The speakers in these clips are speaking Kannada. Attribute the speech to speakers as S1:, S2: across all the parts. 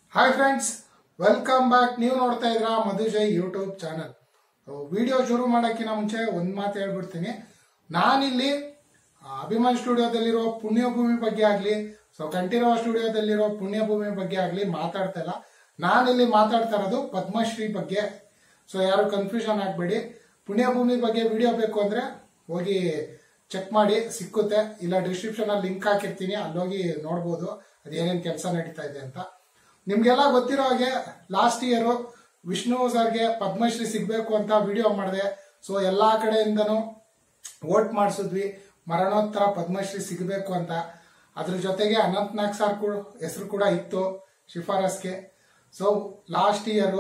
S1: ಹಾಯ್ ಫ್ರೆಂಡ್ಸ್ ವೆಲ್ಕಮ್ ಬ್ಯಾಕ್ ನೀವು ನೋಡ್ತಾ ಇದ್ರ ಮಧುಜಯ್ ಯೂಟ್ಯೂಬ್ ಚಾನಲ್ ವಿಡಿಯೋ ಶುರು ಮಾಡೋಕ್ಕಿಂತ ಮುಂಚೆ ಒಂದು ಮಾತು ಹೇಳ್ಬಿಡ್ತೀನಿ ನಾನಿಲ್ಲಿ ಆ, ಅಭಿಮಾನ್ ಸ್ಟುಡಿಯೋದಲ್ಲಿರೋ ಪುಣ್ಯಭೂಮಿ ಬಗ್ಗೆ ಆಗಲಿ ಸೊ ಕಂಠೀರವ ಸ್ಟುಡಿಯೋದಲ್ಲಿರೋ ಪುಣ್ಯಭೂಮಿ ಬಗ್ಗೆ ಆಗಲಿ ಮಾತಾಡ್ತಾ ಇಲ್ಲ ನಾನಿಲ್ಲಿ ಮಾತಾಡ್ತಾ ಇರೋದು ಪದ್ಮಶ್ರೀ ಬಗ್ಗೆ ಸೊ ಯಾರು ಕನ್ಫ್ಯೂಷನ್ ಆಗಬೇಡಿ ಪುಣ್ಯಭೂಮಿ ಬಗ್ಗೆ ವಿಡಿಯೋ ಬೇಕು ಅಂದ್ರೆ ಹೋಗಿ ಚೆಕ್ ಮಾಡಿ ಸಿಕ್ಕುತ್ತೆ ಇಲ್ಲ ಡಿಸ್ಕ್ರಿಪ್ಷನ್ ಅಲ್ಲಿ ಲಿಂಕ್ ಹಾಕಿರ್ತೀನಿ ಅಲ್ಲೋಗಿ ನೋಡ್ಬೋದು ಅದೇನೇನು ಕೆಲಸ ನಡೀತಾ ಇದೆ ಅಂತ ನಿಮ್ಗೆಲ್ಲ ಗೊತ್ತಿರೋ ಹಾಗೆ ಲಾಸ್ಟ್ ಇಯರ್ ವಿಷ್ಣು ಸರ್ಗೆ ಪದ್ಮಶ್ರೀ ಸಿಗ್ಬೇಕು ಅಂತ ವಿಡಿಯೋ ಮಾಡಿದೆ ಸೊ ಎಲ್ಲಾ ಕಡೆಯಿಂದನೂ ವೋಟ್ ಮಾಡಿಸಿದ್ವಿ ಮರಣೋತ್ತರ ಪದ್ಮಶ್ರೀ ಸಿಗಬೇಕು ಅಂತ ಅದ್ರ ಜೊತೆಗೆ ಅನಂತ್ ನಾಗ್ ಸರ್ ಕೂಡ ಹೆಸರು ಕೂಡ ಇತ್ತು ಶಿಫಾರಸ್ಗೆ ಸೊ ಲಾಸ್ಟ್ ಇಯರ್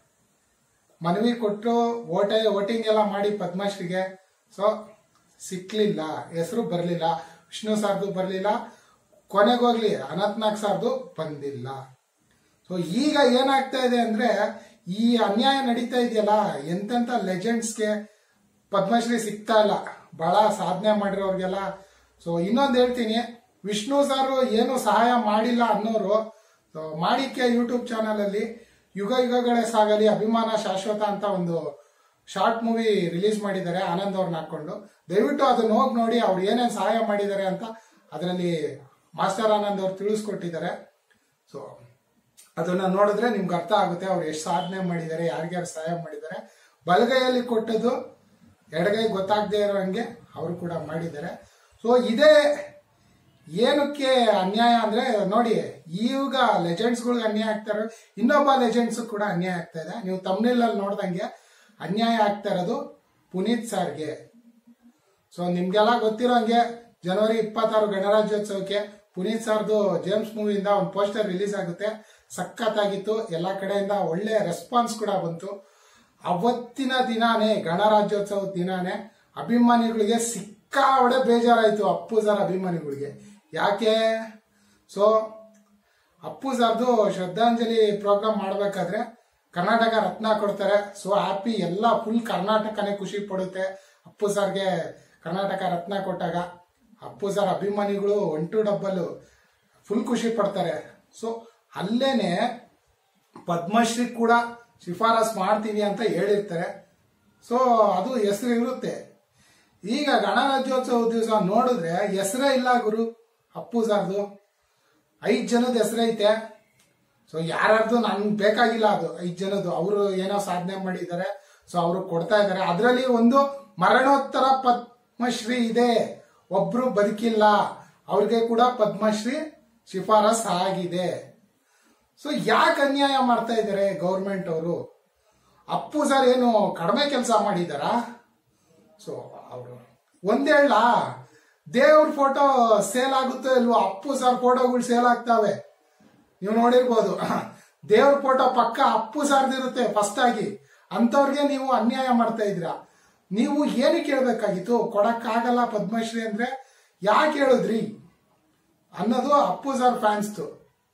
S1: ಮನವಿ ಕೊಟ್ಟು ವೋಟ ವೋಟಿಂಗ್ ಎಲ್ಲ ಮಾಡಿ ಪದ್ಮಶ್ರೀಗೆ ಸೊ ಸಿಕ್ಲಿಲ್ಲ ಹೆಸರು ಬರಲಿಲ್ಲ ವಿಷ್ಣು ಸರ್ದು ಬರಲಿಲ್ಲ ಕೊನೆಗೋಗ್ಲಿ ಅನಂತ್ ನಾಗ್ ಸರ್ದು ಬಂದಿಲ್ಲ ಸೊ ಈಗ ಏನಾಗ್ತಾ ಇದೆ ಅಂದ್ರೆ ಈ ಅನ್ಯಾಯ ನಡೀತಾ ಇದೆಯಲ್ಲ ಎಂತೆಂತ ಲೆಜೆಂಡ್ಸ್ಗೆ ಪದ್ಮಶ್ರೀ ಸಿಗ್ತಾ ಇಲ್ಲ ಬಹಳ ಸಾಧನೆ ಮಾಡಿರೋರ್ಗೆಲ್ಲ ಸೊ ಇನ್ನೊಂದು ಹೇಳ್ತೀನಿ ವಿಷ್ಣು ಸರ್ ಏನು ಸಹಾಯ ಮಾಡಿಲ್ಲ ಅನ್ನೋರು ಸೊ ಮಾಡಿಕೆ ಯೂಟ್ಯೂಬ್ ಚಾನಲ್ ಅಲ್ಲಿ ಯುಗ ಯುಗಗಳೇ ಸಾಗಲಿ ಅಭಿಮಾನ ಶಾಶ್ವತ ಅಂತ ಒಂದು ಶಾರ್ಟ್ ಮೂವಿ ರಿಲೀಸ್ ಮಾಡಿದ್ದಾರೆ ಆನಂದ್ ಅವ್ರನ್ನ ಹಾಕೊಂಡು ದಯವಿಟ್ಟು ಅದನ್ನ ಹೋಗಿ ನೋಡಿ ಅವ್ರು ಏನೇನು ಸಹಾಯ ಮಾಡಿದ್ದಾರೆ ಅಂತ ಅದರಲ್ಲಿ ಮಾಸ್ಟರ್ ಆನಂದ್ ಅವ್ರು ತಿಳಿಸ್ಕೊಟ್ಟಿದ್ದಾರೆ ಸೊ ಅದನ್ನ ನೋಡಿದ್ರೆ ನಿಮ್ಗೆ ಅರ್ಥ ಆಗುತ್ತೆ ಅವ್ರು ಎಷ್ಟು ಸಾಧನೆ ಮಾಡಿದ್ದಾರೆ ಯಾರ್ಯಾರು ಸಹಾಯ ಮಾಡಿದ್ದಾರೆ ಬಲಗೈಯಲ್ಲಿ ಕೊಟ್ಟದ್ದು ಎಡಗೈ ಗೊತ್ತಾಗದೇ ಇರೋ ಹಂಗೆ ಅವರು ಕೂಡ ಮಾಡಿದ್ದಾರೆ ಸೊ ಇದೇ ಏನಕ್ಕೆ ಅನ್ಯಾಯ ಅಂದ್ರೆ ನೋಡಿ ಈಗ ಲೆಜೆಂಡ್ಸ್ಗಳಿಗೆ ಅನ್ಯಾಯ ಆಗ್ತಾರೆ ಇನ್ನೊಬ್ಬ ಲೆಜೆಂಡ್ಸ್ ಕೂಡ ಅನ್ಯಾಯ ಆಗ್ತಾ ಇದೆ ನೀವು ತಮಿಳಲ್ಲಿ ನೋಡ್ದಂಗೆ ಅನ್ಯಾಯ ಆಗ್ತಾ ಇರೋದು ಪುನೀತ್ ಸರ್ಗೆ ಸೊ ನಿಮ್ಗೆಲ್ಲ ಗೊತ್ತಿರೋಂಗೆ ಜನವರಿ ಇಪ್ಪತ್ತಾರು ಗಣರಾಜ್ಯೋತ್ಸವಕ್ಕೆ ಪುನೀತ್ ಸರ್ದು ಜೇಮ್ಸ್ ಮೂವಿಯಿಂದ ಒಂದು ಪೋಸ್ಟರ್ ರಿಲೀಸ್ ಆಗುತ್ತೆ ಸಖತ್ತಾಗಿತ್ತು ಎಲ್ಲ ಕಡೆಯಿಂದ ಒಳ್ಳೆ ರೆಸ್ಪಾನ್ಸ್ ಕೂಡ ಬಂತು ಅವತ್ತಿನ ದಿನಾನೇ ಗಣರಾಜ್ಯೋತ್ಸವದ ದಿನಾನೇ ಅಭಿಮಾನಿಗಳಿಗೆ ಸಿಕ್ಕಾವಡೆ ಬೇಜಾರಾಯ್ತು ಅಪ್ಪು ಸರ್ ಅಭಿಮಾನಿಗಳಿಗೆ ಯಾಕೆ ಸೊ ಅಪ್ಪು ಸರ್ದು ಶ್ರದ್ಧಾಂಜಲಿ ಪ್ರೋಗ್ರಾಮ್ ಮಾಡಬೇಕಾದ್ರೆ ಕರ್ನಾಟಕ ರತ್ನ ಕೊಡ್ತಾರೆ ಸೊ ಹ್ಯಾಪಿ ಎಲ್ಲ ಫುಲ್ ಕರ್ನಾಟಕನೇ ಖುಷಿ ಪಡುತ್ತೆ ಅಪ್ಪು ಸರ್ಗೆ ಕರ್ನಾಟಕ ರತ್ನ ಕೊಟ್ಟಾಗ ಅಪ್ಪು ಸರ್ ಅಭಿಮಾನಿಗಳು ಒನ್ ಟು ಡಬ್ಬಲ್ ಫುಲ್ ಖುಷಿ ಪಡ್ತಾರೆ ಸೊ ಅಲ್ಲೇನೆ ಪದ್ಮಶ್ರೀ ಕೂಡ ಶಿಫಾರಸ್ ಮಾಡ್ತೀವಿ ಅಂತ ಹೇಳಿರ್ತಾರೆ ಸೊ ಅದು ಹೆಸರು ಇರುತ್ತೆ ಈಗ ಗಣರಾಜ್ಯೋತ್ಸವ ದಿವಸ ನೋಡಿದ್ರೆ ಹೆಸರೇ ಇಲ್ಲ ಗುರು ಅಪ್ಪು ಸರ್ದು ಐದ್ ಜನದ ಹೆಸರೈತೆ ಸೊ ಯಾರ್ದು ನನ್ಗೆ ಬೇಕಾಗಿಲ್ಲ ಅದು ಐದ್ ಜನದ್ದು ಅವರು ಏನೋ ಸಾಧನೆ ಮಾಡಿದ್ದಾರೆ ಸೊ ಅವರು ಕೊಡ್ತಾ ಇದ್ದಾರೆ ಅದರಲ್ಲಿ ಒಂದು ಮರಣೋತ್ತರ ಪದ್ಮಶ್ರೀ ಇದೆ ಒಬ್ರು ಬದುಕಿಲ್ಲ ಅವ್ರಿಗೆ ಕೂಡ ಪದ್ಮಶ್ರೀ ಶಿಫಾರಸ್ ಆಗಿದೆ ಸೊ ಯಾಕೆ ಅನ್ಯಾಯ ಮಾಡ್ತಾ ಇದ್ದಾರೆ ಗೌರ್ಮೆಂಟ್ ಅವರು ಅಪ್ಪು ಸರ್ ಏನು ಕಡಿಮೆ ಕೆಲಸ ಮಾಡಿದಾರಾ ಸೊ ಅವರು ಒಂದೇಳ ದೇವ್ರ ಫೋಟೋ ಸೇಲ್ ಆಗುತ್ತೋ ಇಲ್ವೋ ಅಪ್ಪು ಸರ್ ಫೋಟೋಗಳು ಸೇಲ್ ಆಗ್ತಾವೆ ನೀವು ನೋಡಿರ್ಬೋದು ದೇವ್ರ ಫೋಟೋ ಪಕ್ಕ ಅಪ್ಪು ಸರ್ದಿರುತ್ತೆ ಫಸ್ಟ್ ಆಗಿ ಅಂತವ್ರಿಗೆ ನೀವು ಅನ್ಯಾಯ ಮಾಡ್ತಾ ಇದ್ದೀರಾ ನೀವು ಏನಕ್ಕೆ ಹೇಳ್ಬೇಕಾಗಿತ್ತು ಕೊಡಕ್ಕಾಗಲ್ಲ ಪದ್ಮಶ್ರೀ ಅಂದ್ರೆ ಯಾಕೆ ಹೇಳಿದ್ರಿ ಅನ್ನೋದು ಅಪ್ಪು ಸರ್ ಫ್ಯಾನ್ಸ್ತು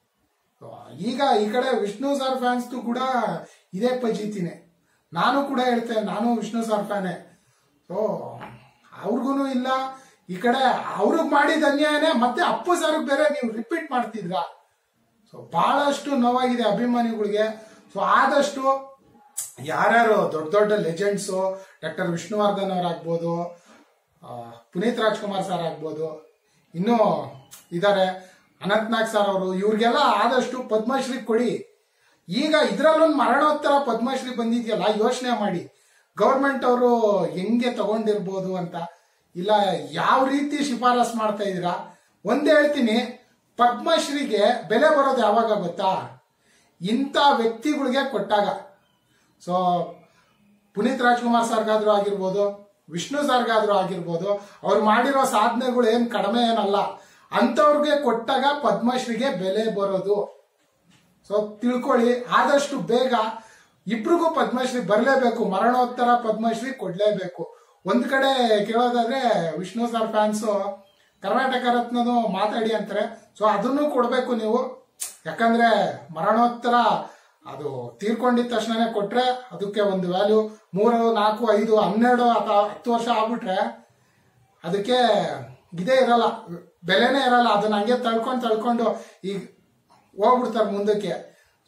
S1: ಈಗ ಈ ಕಡೆ ವಿಷ್ಣು ಸರ್ ಫ್ಯಾನ್ಸ್ದು ಕೂಡ ಇದೇ ಪಜೀತಿನೇ ನಾನು ಕೂಡ ಹೇಳ್ತೇನೆ ನಾನು ವಿಷ್ಣು ಸರ್ ಫ್ಯಾನೇ ಸೊ ಅವ್ರಿಗೂ ಇಲ್ಲ ಈ ಕಡೆ ಅವ್ರಿಗೆ ಮಾಡಿದ ಅನ್ಯಾಯನೇ ಮತ್ತೆ ಅಪ್ಪು ಸರ್ಗ್ ಬೇರೆ ನೀವು ರಿಪೀಟ್ ಮಾಡ್ತಿದ್ರಾ ಸೊ ಬಹಳಷ್ಟು ನೋವಾಗಿದೆ ಅಭಿಮಾನಿಗಳಿಗೆ ಸೊ ಆದಷ್ಟು ಯಾರ್ಯಾರು ದೊಡ್ಡ ದೊಡ್ಡ ಲೆಜೆಂಡ್ಸು ಡಾಕ್ಟರ್ ವಿಷ್ಣುವರ್ಧನ್ ಅವರಾಗ್ಬೋದು ಆ, ಪುನೀತ್ ರಾಜ್ಕುಮಾರ್ ಸರ್ ಆಗ್ಬೋದು ಇನ್ನೂ ಇದ್ದಾರೆ ಅನಂತ್ನಾಗ್ ಸರ್ ಅವರು ಇವ್ರಿಗೆಲ್ಲ ಆದಷ್ಟು ಪದ್ಮಶ್ರೀ ಕೊಡಿ ಈಗ ಇದ್ರಲ್ಲೊಂದು ಮರಣೋತ್ತರ ಪದ್ಮಶ್ರೀ ಬಂದಿದೆಯಲ್ಲ ಯೋಚನೆ ಮಾಡಿ ಗೌರ್ಮೆಂಟ್ ಅವರು ಹೆಂಗೆ ತಗೊಂಡಿರ್ಬೋದು ಅಂತ ಇಲ್ಲ ಯಾವ ರೀತಿ ಶಿಫಾರಸ್ ಮಾಡ್ತಾ ಇದ್ದೀರಾ ಒಂದ್ ಹೇಳ್ತೀನಿ ಪದ್ಮಶ್ರೀಗೆ ಬೆಲೆ ಬರೋದು ಯಾವಾಗ ಗೊತ್ತಾ ಇಂಥ ವ್ಯಕ್ತಿಗಳಿಗೆ ಕೊಟ್ಟಾಗ ಸೊ ಪುನೀತ್ ರಾಜ್ಕುಮಾರ್ ಸರ್ಗಾದ್ರೂ ಆಗಿರ್ಬೋದು ವಿಷ್ಣು ಸರ್ಗಾದ್ರೂ ಆಗಿರ್ಬೋದು ಅವ್ರು ಮಾಡಿರೋ ಸಾಧನೆಗಳು ಏನ್ ಕಡಿಮೆ ಏನಲ್ಲ ಅಂತವ್ರಿಗೆ ಕೊಟ್ಟಾಗ ಪದ್ಮಶ್ರೀಗೆ ಬೆಲೆ ಬರೋದು ಸೊ ತಿಳ್ಕೊಳ್ಳಿ ಆದಷ್ಟು ಬೇಗ ಇಬ್ರಿಗೂ ಪದ್ಮಶ್ರೀ ಬರಲೇಬೇಕು ಮರಣೋತ್ತರ ಪದ್ಮಶ್ರೀ ಕೊಡ್ಲೇಬೇಕು ಒಂದ್ ಕಡೆ ಕೇಳೋದಾದ್ರೆ ವಿಷ್ಣು ಸರ್ ಫ್ಯಾನ್ಸು ಕರ್ನಾಟಕ ರತ್ನನು ಮಾತಾಡಿ ಅಂತಾರೆ ಸೊ ಅದನ್ನು ಕೊಡ್ಬೇಕು ನೀವು ಯಾಕಂದ್ರೆ ಮರಣೋತ್ತರ ಅದು ತೀರ್ಕೊಂಡಿದ ತಕ್ಷಣನೇ ಕೊಟ್ರೆ ಅದಕ್ಕೆ ಒಂದು ವ್ಯಾಲ್ಯೂ ಮೂರು ನಾಲ್ಕು ಐದು ಹನ್ನೆರಡು ಅಥವಾ ಹತ್ತು ವರ್ಷ ಆಗ್ಬಿಟ್ರೆ ಅದಕ್ಕೆ ಇದೇ ಇರಲ್ಲ ಬೆಲೆನೇ ಇರಲ್ಲ ಅದನ್ನ ಹಂಗೆ ತಳ್ಕೊಂಡು ತಳ್ಕೊಂಡು ಈಗ ಹೋಗ್ಬಿಡ್ತಾರೆ ಮುಂದಕ್ಕೆ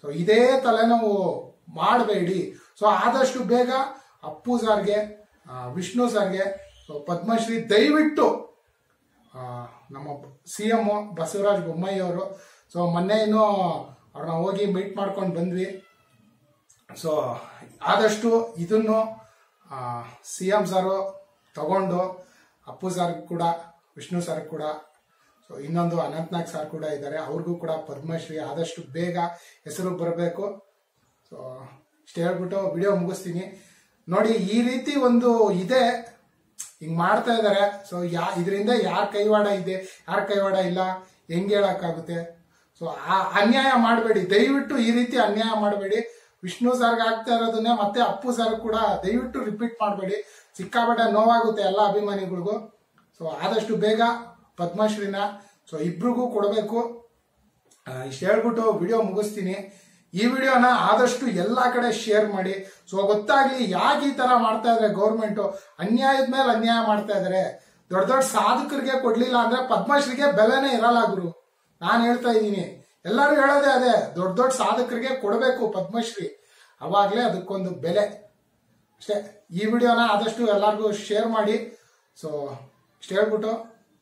S1: ಸೊ ಇದೇ ತಲೆನೋವು ಮಾಡಬೇಡಿ ಸೊ ಆದಷ್ಟು ಬೇಗ ಅಪ್ಪು ಸರ್ಗೆ ಆ, ವಿಷ್ಣು ಸರ್ಗೆ ಸೊ ಪದ್ಮಶ್ರೀ ದಯವಿಟ್ಟು ಆ, ನಮ್ಮ ಸಿ ಎಂ ಬಸವರಾಜ ಬೊಮ್ಮಾಯಿ ಅವರು ಸೊ ಮೊನ್ನೆ ಇನ್ನೂ ಅವ್ರನ್ನ ಹೋಗಿ ಮೀಟ್ ಮಾಡ್ಕೊಂಡು ಬಂದ್ವಿ ಸೊ ಆದಷ್ಟು ಇದನ್ನು ಸಿ ಎಂ ಸಾರು ತಗೊಂಡು ಅಪ್ಪು ಸರ್ ಕೂಡ ವಿಷ್ಣು ಸರ್ ಕೂಡ ಸೊ ಇನ್ನೊಂದು ಅನಂತ್ನಾಗ್ ಸರ್ ಕೂಡ ಇದ್ದಾರೆ ಅವ್ರಿಗೂ ಕೂಡ ಪದ್ಮಶ್ರೀ ಆದಷ್ಟು ಬೇಗ ಹೆಸರು ಬರಬೇಕು ಸೊ ಇಷ್ಟು ಹೇಳ್ಬಿಟ್ಟು ವಿಡಿಯೋ ಮುಗಿಸ್ತೀನಿ ನೋಡಿ ಈ ರೀತಿ ಒಂದು ಇದೆ ಹಿಂಗ್ ಮಾಡ್ತಾ ಇದಾರೆ ಸೊ ಯಾ ಇದರಿಂದ ಯಾರ ಕೈವಾಡ ಇದೆ ಯಾರ ಕೈವಾಡ ಇಲ್ಲ ಹೆಂಗ್ ಹೇಳಕ್ಕಾಗುತ್ತೆ ಸೊ ಆ ಅನ್ಯಾಯ ಮಾಡಬೇಡಿ ದಯವಿಟ್ಟು ಈ ರೀತಿ ಅನ್ಯಾಯ ಮಾಡಬೇಡಿ ವಿಷ್ಣು ಸರ್ಗೆ ಆಗ್ತಾ ಇರೋದನ್ನೇ ಮತ್ತೆ ಅಪ್ಪು ಸರ್ ಕೂಡ ದಯವಿಟ್ಟು ರಿಪೀಟ್ ಮಾಡಬೇಡಿ ಸಿಕ್ಕಾಪಟ್ಟೆ ನೋವಾಗುತ್ತೆ ಎಲ್ಲ ಅಭಿಮಾನಿಗಳಿಗೂ ಸೊ ಆದಷ್ಟು ಬೇಗ ಪದ್ಮಶ್ರೀನ ಸೊ ಇಬ್ರಿಗೂ ಕೊಡಬೇಕು ಇಷ್ಟು ಹೇಳ್ಬಿಟ್ಟು ವಿಡಿಯೋ ಮುಗಿಸ್ತೀನಿ ಈ ವಿಡಿಯೋನ ಆದಷ್ಟು ಎಲ್ಲ ಕಡೆ ಶೇರ್ ಮಾಡಿ ಸೊ ಗೊತ್ತಾಗ್ಲಿ ಯಾಕೆ ಈ ತರ ಮಾಡ್ತಾ ಇದಾರೆ ಗೌರ್ಮೆಂಟ್ ಅನ್ಯಾಯದ ಮೇಲೆ ಅನ್ಯಾಯ ಮಾಡ್ತಾ ಇದಾರೆ ದೊಡ್ಡ ದೊಡ್ಡ ಸಾಧಕರಿಗೆ ಕೊಡ್ಲಿಲ್ಲ ಅಂದ್ರೆ ಪದ್ಮಶ್ರೀಗೆ ಬೆಲೆನೇ ಇರಲ್ಲ ಗುರು ನಾನು ಹೇಳ್ತಾ ಇದ್ದೀನಿ ಎಲ್ಲರೂ ಹೇಳೋದೇ ಅದೇ ದೊಡ್ಡ ದೊಡ್ಡ ಸಾಧಕರಿಗೆ ಕೊಡಬೇಕು ಪದ್ಮಶ್ರೀ ಅವಾಗಲೇ ಅದಕ್ಕೊಂದು ಬೆಲೆ ಅಷ್ಟೇ ಈ ವಿಡಿಯೋನ ಆದಷ್ಟು ಎಲ್ಲರಿಗೂ ಶೇರ್ ಮಾಡಿ ಸೊ ಇಷ್ಟು ಹೇಳ್ಬಿಟ್ಟು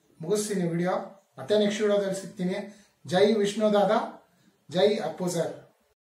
S1: ಮುಗಿಸ್ತೀನಿ ವಿಡಿಯೋ ಮತ್ತೆ ನೆಕ್ಸ್ಟ್ ವಿಡಿಯೋದಲ್ಲಿ ಸಿಗ್ತೀನಿ ಜೈ ವಿಷ್ಣು ದಾದ ಜೈ ಅಪ್ಪು ಸರ್